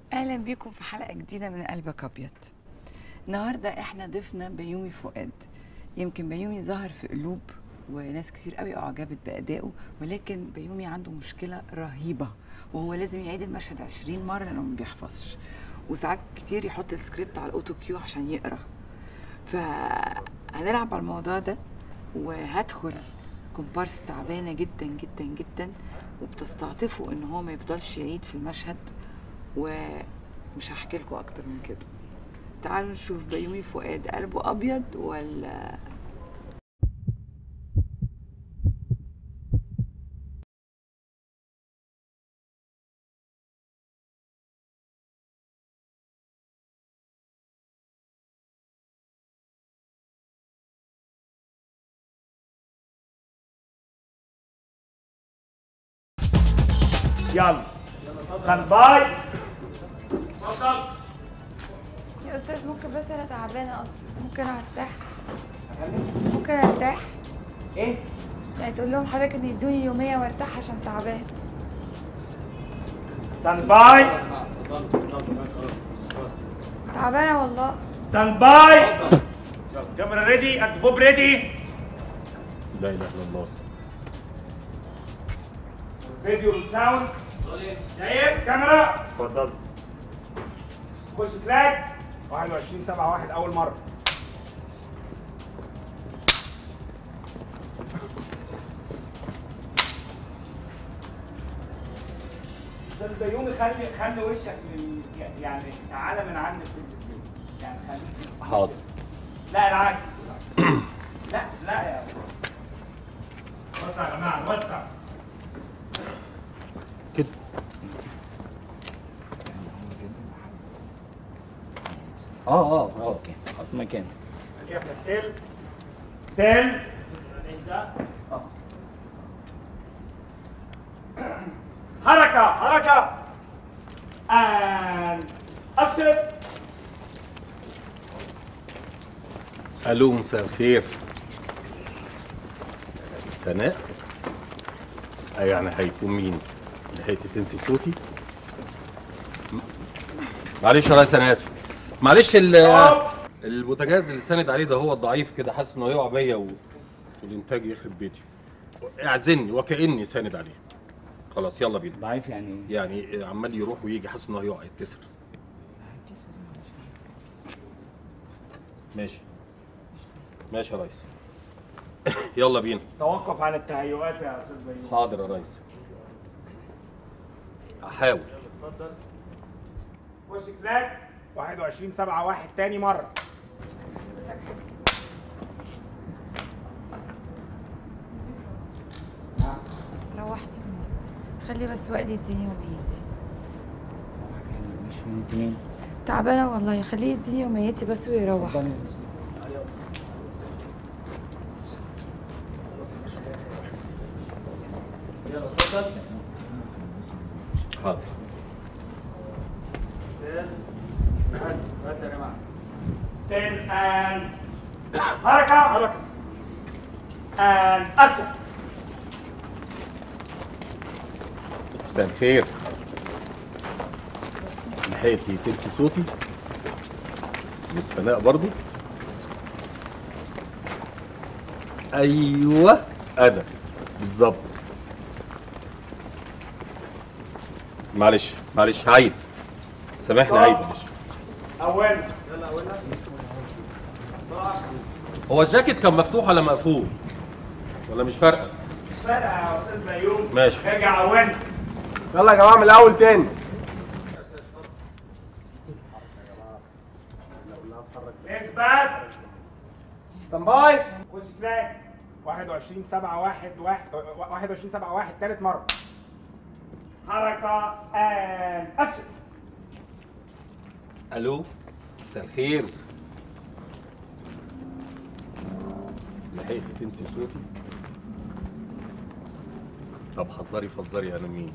اهلا بيكم في حلقه جديده من قلبك ابيض النهارده احنا ضيفنا بيومي فؤاد يمكن بيومي ظهر في قلوب وناس كتير قوي اعجبت بادائه ولكن بيومي عنده مشكله رهيبه وهو لازم يعيد المشهد 20 مره لانه ما بيحفظش وساعات كتير يحط السكريبت على الاوتو كيو عشان يقرا فهنلعب على الموضوع ده وهدخل كومبارس تعبانه جدا جدا جدا وبتستعطفه ان هو ما يفضلش يعيد في المشهد ومش هحكي لكم اكتر من كده تعالوا نشوف بيومي فؤاد قلبه ابيض ولا يلا ستاند باي اتفضل يا استاذ ممكن بس انا تعبانه اصلا ممكن ارتاح ممكن ارتاح ايه يعني تقول لهم حضرتك ان يدوني يوميه وارتاح عشان تعبان ستاند باي تعبانه والله ستاند باي كاميرا ريدي اند بوب ريدي لا اله الا الله فيديو ساوند جايب كاميرا اتفضل خش تراك 21 7 1 اول مره استاذ بيومي خلي خلي وشك لل... يعني تعالى من عند التلفزيون يعني خليك حاضر لا العكس لا لا يا وسع يا جماعه وسع كده اه اه اه حط مكان احنا ستيل ستيل حركة حركة and action الو مساء الخير سناء آه يعني هيكون مين لحقتي تنسي صوتي م- معلش يا ريس انا اسف معلش ال البوتاجاز اللي ساند عليه ده هو الضعيف كده حاسس انه هيقع بيا و... والانتاج يخرب بيتي اعزني وكاني ساند عليه خلاص يلا بينا ضعيف يعني يعني عمال يروح ويجي حاسس انه هيقع يتكسر ماشي ماشي يا ريس يلا بينا توقف عن التهيؤات يا استاذ بيومي حاضر يا ريس هحاول خش تراك 21 7 1 تاني مرة روحني خلي بس وقت يديني يوميتي مش فاهم انت مين تعبانه والله خليه يديني يوميتي بس ويروح حاضر بس بس يا جماعة ستيل and حركة حركة and action مساء الخير لحقتي تنسي صوتي والسناء برضو ايوه انا بالظبط معلش معلش هعيد سامحني عيد معلش أول هو الجاكيت كان مفتوح ولا مقفول ولا مش فارقه مش فارقة يا أستاذ بيوم ماشي. ارجع أول يلا يا جماعه من الاول تاني اثبت ستاند باي خش تراك 21 7 1 1 21 7 1 تالت مرة حركة and action الو مساء الخير لحقتي تنسي صوتي طب حذري فزري انا مين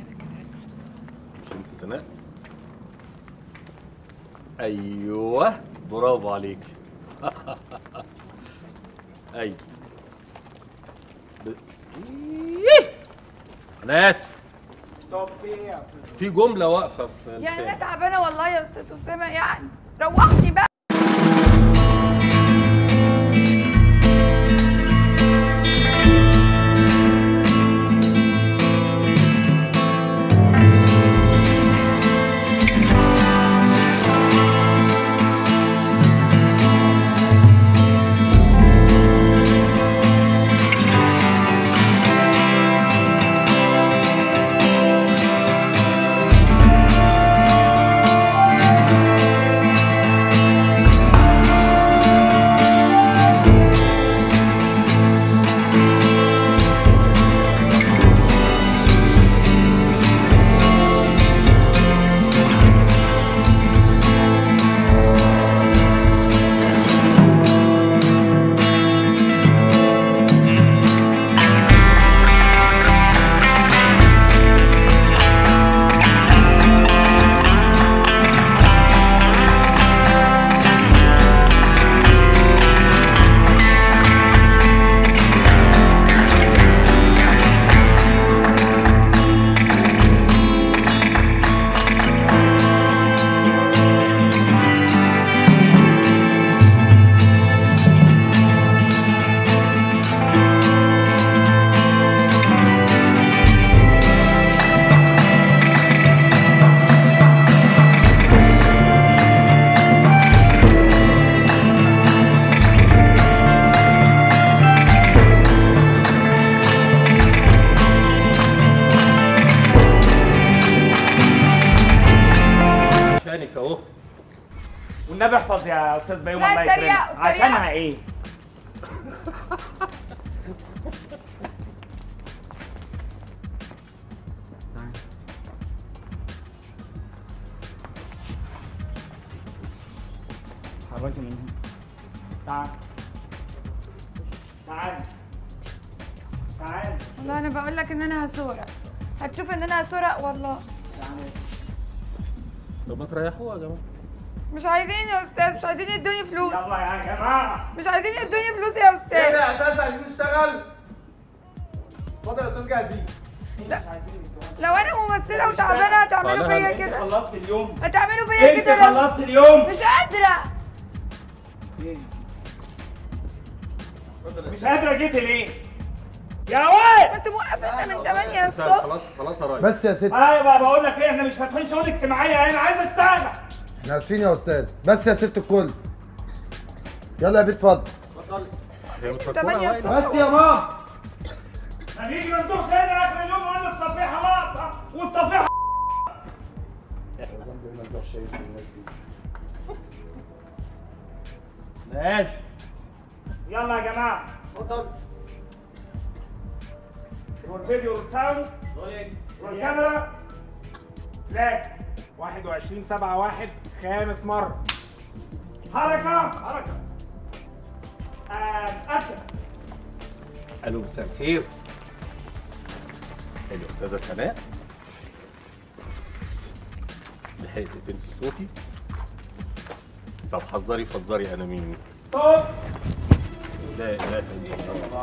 مش انت سناء ايوه برافو عليك ايوه ب... إيه. انا اسف ستوب في ايه يا استاذ في جمله واقفه في يعني انا لساني. تعبانه والله يا استاذ اسامه يعني روحني بقى عشانك اهو والنبي احفظ يا استاذ بيوم لا، الله اتريق، يكرمك اتريق. عشانها ايه حركي من هنا تعال تعال تعال والله انا بقول لك ان انا هسورق هتشوف ان انا هسورق والله طب ما تريحوها يا جماعه مش عايزين يا استاذ مش عايزين يدوني فلوس يلا يا جماعه مش عايزين يدوني فلوس يا ايه استاذ ده يا استاذ عايزين نشتغل اتفضل يا استاذ جاهزين لو انا ممثله وتعبانه هتعملوا تعالى فيا انت كده خلصت اليوم هتعملوا فيا انت كده لو- خلصت اليوم مش قادره مش قادره جيت ليه يا واد كنت موقفه من 8 استنى، الصبح خلاص خلاص يا ريس بس يا ست ايوه بقى بقول لك ايه احنا مش فاتحين شؤون اجتماعيه هنا عايز اشتغل احنا اسفين يا استاذ بس يا ست الكل يلا يا بنت اتفضل هي مش 8 مكتوبة الصبح بس يا ماما هنيجي مندوخ هنا اخر اليوم وقلنا الصفيحه واقفه والصفيحه انا اسف يلا يا جماعه اتفضل والفيديو والساوند والكاميرا لا 21 7 1 خامس مره حركه حركه اكشن الو مساء الخير الاستاذه سناء لحقتي تنسي صوتي طب حذري فزري انا مين ستوب لا اله الا الله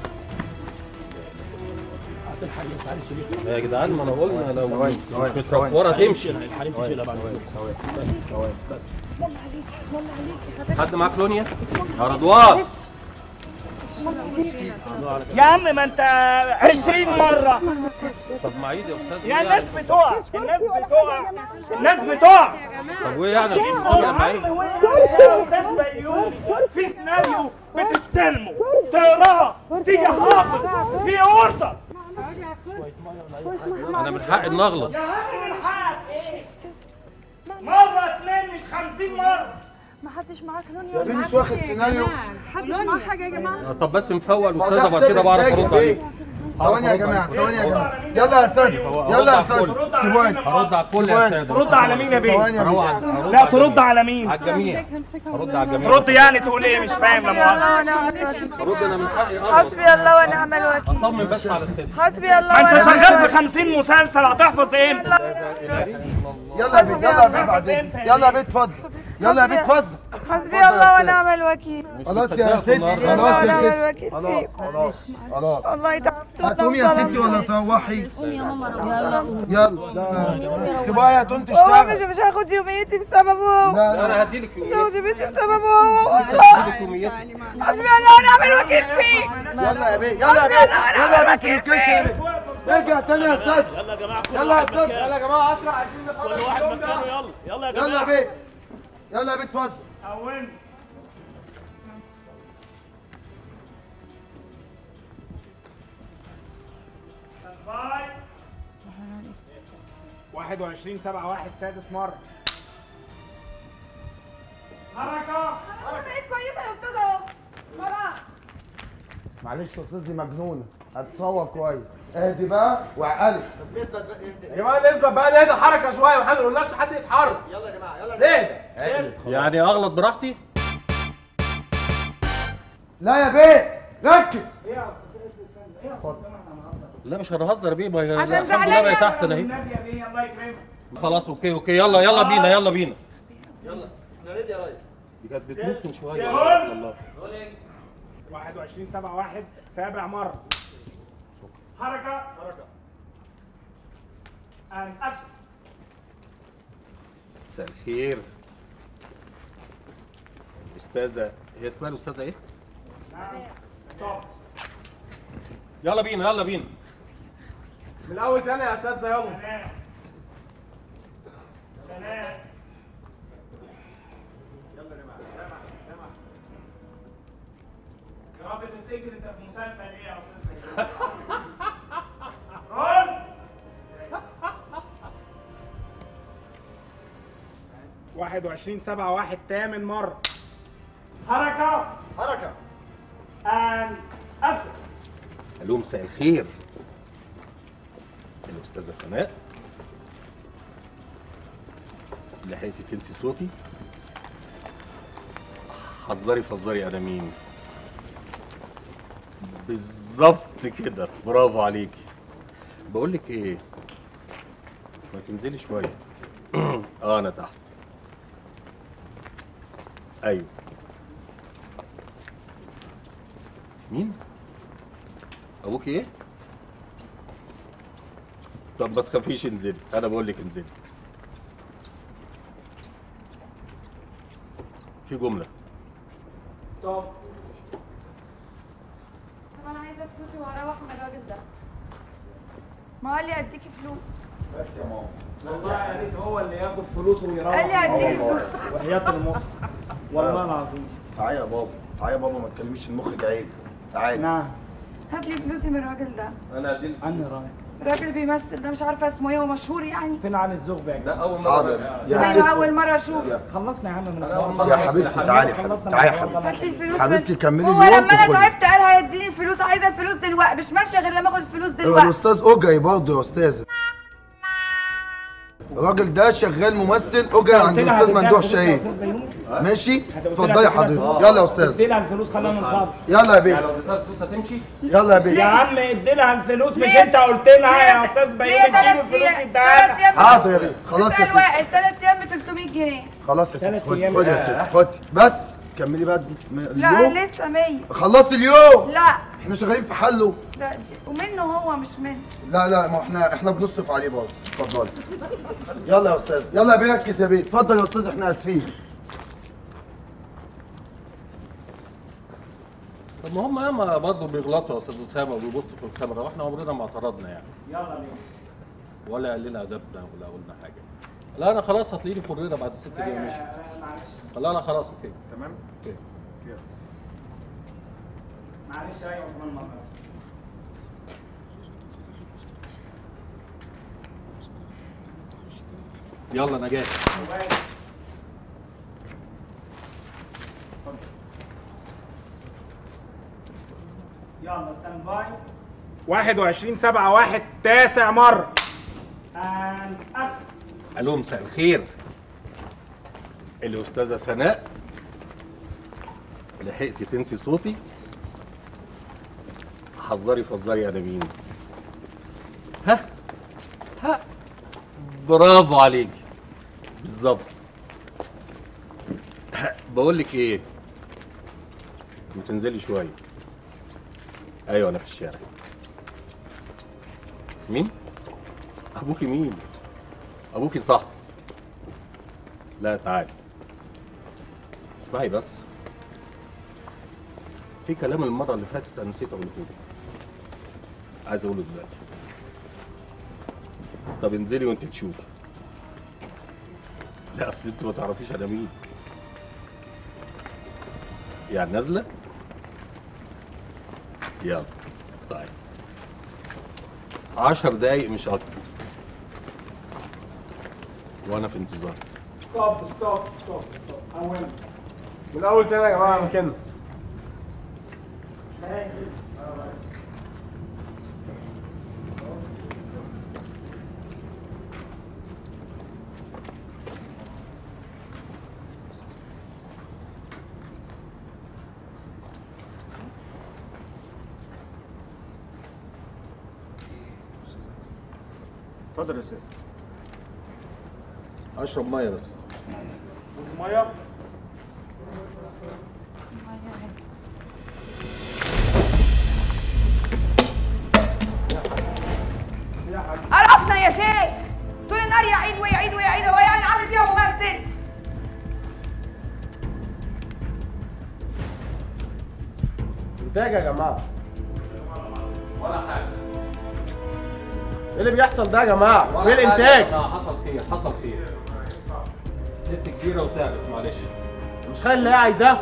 يا جدعان ما انا قلنا لو ثواني، مش ثواني، متصوره تمشي الحريم تشيلها بعد كده حد معاك لونيا يا رضوان يا عم ما انت 20 مره طب ما عيد يا استاذ يا الناس بتقع الناس بتقع الناس بتقع طب وايه يعني اجيب صوتي لما عيد يا استاذ بيومي في سيناريو بتستلمه تقراه في حافظ في اوردر انا من حقي ان اغلط يا عم من حقك ايه مره اتنين مش خمسين مره ما حدش معاك لون يا بنت مش واخد سيناريو حدش معاه حاجه يا جماعه طب بس مفوق ما الاستاذه بعد ده كده بعرف حساب ارد عليه ثواني يا جماعه ثواني يا جماعه يلا يا استاذ يلا يا استاذ سيبواني هرد على الكل يا ساده ترد على مين يا بيه ثواني يا هروح بنت على- هرد لا على ترد الجميع. على مين على الجميع هرد على الجميع ترد يعني تقول ايه مش فاهم لا مؤاخذه هرد انا من حقي اغلط حسبي الله ونعم الوكيل اطمن بس على الست حسبي الله ما انت ونعم شغال في الوكيل 50 مسلسل هتحفظ امتى يلا يا بنت يلا يا بنت بعدين يلا يا بنت اتفضل يلا يا بيه اتفضل حسبي اتفضل يا الله أستاذ. ونعم الوكيل خلاص يا ستي الله خلاص ونعم يا الوكيل ستي خلاص فيك. خلاص خلاص الله يتعب هتقومي يا ستي ولا تروحي يلا لا سيبوها يا طنط هو مش تشتغل مش هاخد يوميتي بسببه هو لا لا انا هديلك مش يومين هاخد يوميتي بسببه هو والله هديلك يومين حسبي الله ونعم الوكيل فيك يلا يا بيه يلا يا بيه يلا يا بيه في الكش يا بيه ارجع تاني يا استاذ يلا يا جماعه كل يلا يا واحد استاذ مكانه. يلا يا جماعه اسرع عايزين نخلص كل واحد اليوم ده مكانه يلا يلا يا يلا يا جماعه بيه يلا يا بيه اتفضل أول باي 21 7 1 سادس مرة حركة انا بقيت كويسه يا استاذ اهو خلاص معلش يا استاذ دي مجنونه هتصور كويس اهدي بقى وعقلي يا جماعه نثبت بقى نهدى الحركه شويه ما قلناش حد يتحرك يلا يا جماعه يلا ليه؟ يعني اغلط براحتي لا يا بيه ركز لا مش هنهزر بيه ما هي عشان الحمد لله زعلان بقت يا احسن اهي النبي يا بيه الله يكرمك خلاص اوكي اوكي يلا يلا بينا يلا بينا يلا احنا ريدي يا ريس دي كانت بتموت من شويه جول. والله 21 7 1 سابع مرة حركة حركة and action مساء الخير استاذه هي اسمها الاستاذه ايه طب يلا بينا يلا بينا من الاول تاني يا اساتذه يلا سلام سلام يا رب تفتكر انت في مسلسل ايه يا استاذ رول 21 7 1 تامن مرة حركة حركه and action الو مساء الخير الاستاذه سناء لحقتي تنسي صوتي حذري فزري انا مين بالظبط كده برافو عليكي بقول لك ايه ما تنزلي شويه اه انا تحت ايوه مين ابوك ايه طب ما تخافيش انزلي انا بقول لك انزلي في جمله طب طب انا عايزه فلوسي واروح من الراجل ده ما قال لي اديكي فلوس بس يا ماما والله يا ريت هو اللي ياخد فلوسه ويروح قال لي اديكي فلوس وحياة المصحف والله العظيم تعالى يا بابا تعالى يا بابا ما تكلميش المخ عيب تعالى نعم هات لي فلوسي من الراجل ده انا هديلك عني رايح الراجل بيمثل ده مش عارفه اسمه ايه هو مشهور يعني فين علي الزغبي يا ده جدع؟ اول مره حاضر يا انا ستي اول مره اشوف خلصنا يا عم من أنا أول الحوار مرة يا أحس حبيبتي لحد- تعالي يا حبيبتي خلصنا تعالي يا من الحوار حبيبتي هات لي الفلوس حبيبتي من- كملي هو اليوم لما انا وخدي. تعبت قال هيديني الفلوس عايزه الفلوس دلوقتي مش ماشيه غير لما اخد الفلوس هو دلوقتي الاستاذ اوجاي برضه يا استاذ الراجل ده شغال ممثل اوجاي عند قلت لها الاستاذ هتديها ممدوح فلوس يا شهيد أستاذ بيومي؟ ماشي هتقول اتفضلي لها يا كده حضرتك فلوس. يلا يا استاذ ادي لها الفلوس خلينا من فضل يلا يا يعني بيه لو اديتها الفلوس هتمشي يلا يا بيه يا عم ادي لها الفلوس مش ليه؟ انت قلت لها يا استاذ ليه بيومي اديله تلات الفلوس ايام اديها تلات لها ايام حاضر يا بيه خلاص يا اسال ستي واحد تلات ايام ب 300 جنيه خلاص يا ستي تلات خدي أيام خدي يا بقى. ستي خدي بس كملي بقى م- لا اليوم لسه 100 خلصي اليوم لا احنا شغالين في حله لا دي- ومنه هو مش منه لا لا ما احنا احنا بنصرف عليه برضه اتفضلي يلا يا استاذ يلا يا بيه ركز يا بيه اتفضل يا استاذ احنا اسفين طب ما هم ياما برضه بيغلطوا يا استاذ اسامه وبيبصوا في الكاميرا واحنا عمرنا ما اعترضنا يعني يلا بينا ولا قال لنا ادبنا ولا قلنا حاجه لا انا خلاص هتلاقيني فريره بعد الست دقايق مشي معلش لا لا خلاص اوكي تمام اوكي معلش ايوه كمان مره يلا انا جاي يلا ستاند باي 21 7 1 تاسع مرة اند اكشن الو مساء الخير الاستاذه سناء لحقتي تنسي صوتي حذري فزري انا مين ها ها برافو عليكي بالظبط بقول لك ايه ما تنزلي شويه ايوه انا في الشارع مين ابوكي مين ابوكي صاحبي لا تعالي اسمعي بس في كلام المره اللي فاتت انا نسيت اقوله لك عايز اقوله دلوقتي طب انزلي وانت تشوفي لا اصل انت ما تعرفيش انا مين يعني نازله يلا طيب عشر دقايق مش اكتر وانا في انتظار ستوب ستوب ستوب ستوب أول من الاول تاني يا جماعه مكاننا اتفضل يا استاذ اشرب ميه بس ميه قرفنا يا شيخ طول النهار يعيد ويعيد ويعيد هو يعني عامل فيها ممثل انتاج يا جماعه ولا حاجه ايه اللي بيحصل ده يا جماعه ايه الانتاج حصل خير حصل خير ست كبيره وتعبت معلش مش خلي اللي هي عايزاه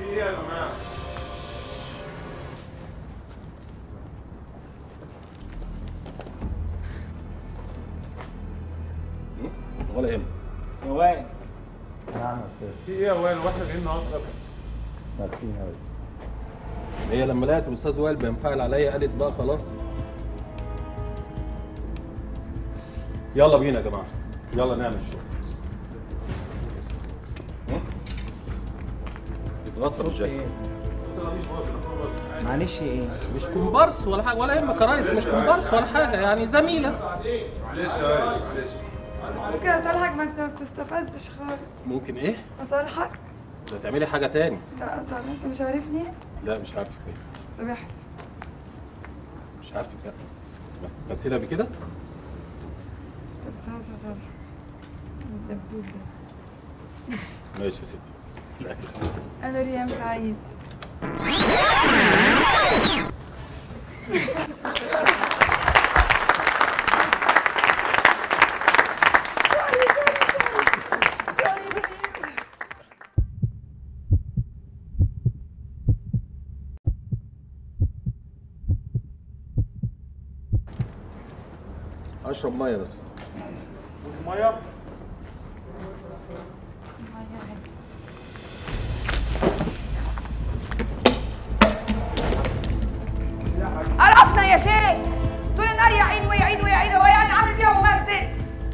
ولا يهمك روان نعم يا استاذ في ايه يا وائل واحنا جايين نهزر ماسكين يا باشا هي لما لقت الاستاذ وائل بينفعل عليا قالت بقى خلاص يلا بينا يا جماعه يلا نعمل شغل اتغطى بالجاكيت معلش ايه مش كومبارس ولا حاجه ولا يهمك يا ريس مش كومبارس ولا حاجه يعني زميله ممكن اصالحك ما انت ما بتستفزش خالص ممكن ايه؟ اصالحك لا تعملي حاجه تاني لا اصالحك انت مش عارفني لا مش عارفك ايه طب احلف مش عارفك لا بس مثلها بكده طب خلاص اصالحك الدبدوب ده ماشي يا ستي لا كده انا ريم سعيد اشرب ميه بس ميه قرفنا يا شيخ طول النهار يعيد ويعيد ويعيد هو يعني عامل فيها ممثل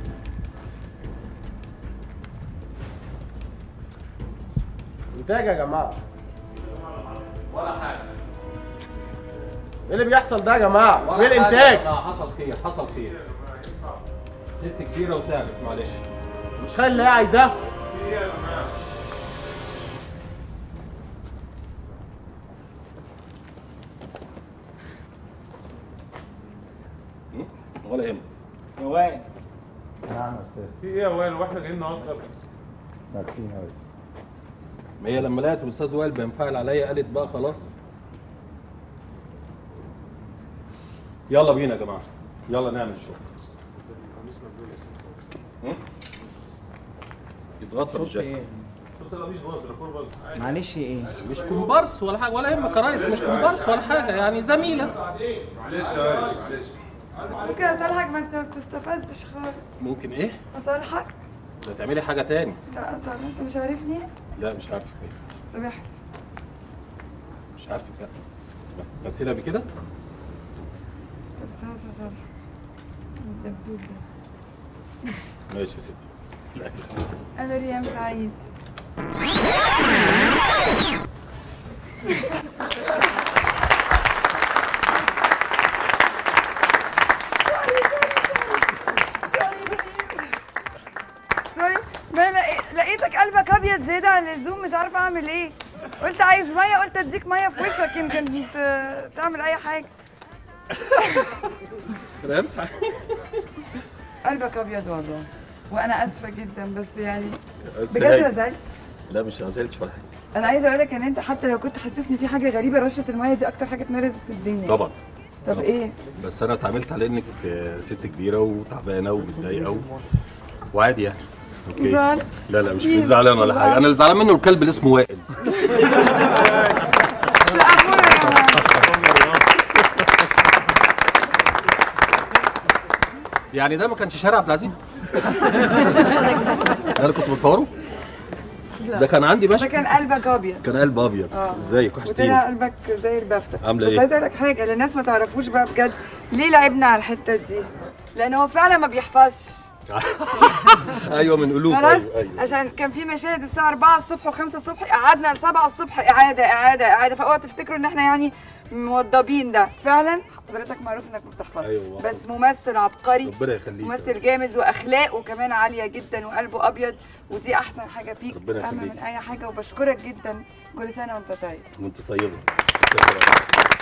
انتاج يا جماعه ولا حاجه ايه اللي بيحصل ده يا جماعه ايه الانتاج لا حصل خير حصل خير ست كبيره وتعبت معلش مش خلي اللي هي عايزاه ولا يهمك روان نعم يا استاذ في ايه يا وائل واحنا جايين نهزر ماسكين يا باشا ما هي لما لقت الاستاذ وائل بينفعل عليا قالت بقى خلاص يلا بينا يا جماعه يلا نعمل شغل هم؟ يتغطى بالجاكيت معلش ايه مش كومبارس ولا حاجه ولا يهمك يا ريس مش كومبارس ولا حاجه يعني زميله ممكن اصالحك ما انت ما بتستفزش خالص ممكن ايه؟ اصالحك لا تعملي حاجه تاني لا اصالحك انت مش عارفني لا مش عارفك ايه طب احلف مش عارفك لا بس مثلها بكده طب خلاص اصالحك الدبدوب ده ماشي يا ستي لا كده انا ريم سعيد سوري ما ما إيه؟ لقيتك قلبك ابيض زياده عن اللزوم مش عارفه اعمل ايه قلت عايز ميه قلت اديك ميه في وشك يمكن ت- تعمل اي حاجه انا امسح قلبك ابيض والله وانا اسفه جدا بس يعني بس بجد هاي- ما زعلت لا مش ما زعلتش ولا حاجه انا عايزه اقول لك ان انت حتى لو كنت حسيت ان في حاجه غريبه رشه الميه دي اكتر حاجه تنرفز الدنيا طبعا طب ايه بس انا اتعاملت على انك آه، ست كبيره وتعبانه ومتضايقه و... وعادي يعني اوكي زعلت. لا لا مش مش زعلان ولا حاجه انا اللي زعلان منه الكلب اللي اسمه وائل يعني ده ما كانش شارع عبد العزيز ده انا كنت بصوره بس ده كان عندي ده باشا كان قلبك ابيض كان قلب ابيض آه. ازيك وحشتيني وطلع قلبك زي البفتة عاملة بس إيه؟ عايزه اقول لك حاجه للناس ما تعرفوش بقى بجد ليه لعبنا على الحته دي لان هو فعلا ما بيحفظش ايوه من قلوب خلاص ايوه ايوه عشان كان في مشاهد الساعه 4 الصبح و5 الصبح قعدنا ل 7 الصبح اعاده اعاده اعاده فاوعوا تفتكروا ان احنا يعني موضبين ده فعلا حضرتك معروف انك ما بتحفظش أيوة، بس بحفظ. ممثل عبقري ربنا يخليك ممثل جامد واخلاقه كمان عاليه جدا وقلبه ابيض ودي احسن حاجه فيك ربنا اهم يخليك. من اي حاجه وبشكرك جدا كل سنه وانت طيب وانت طيبه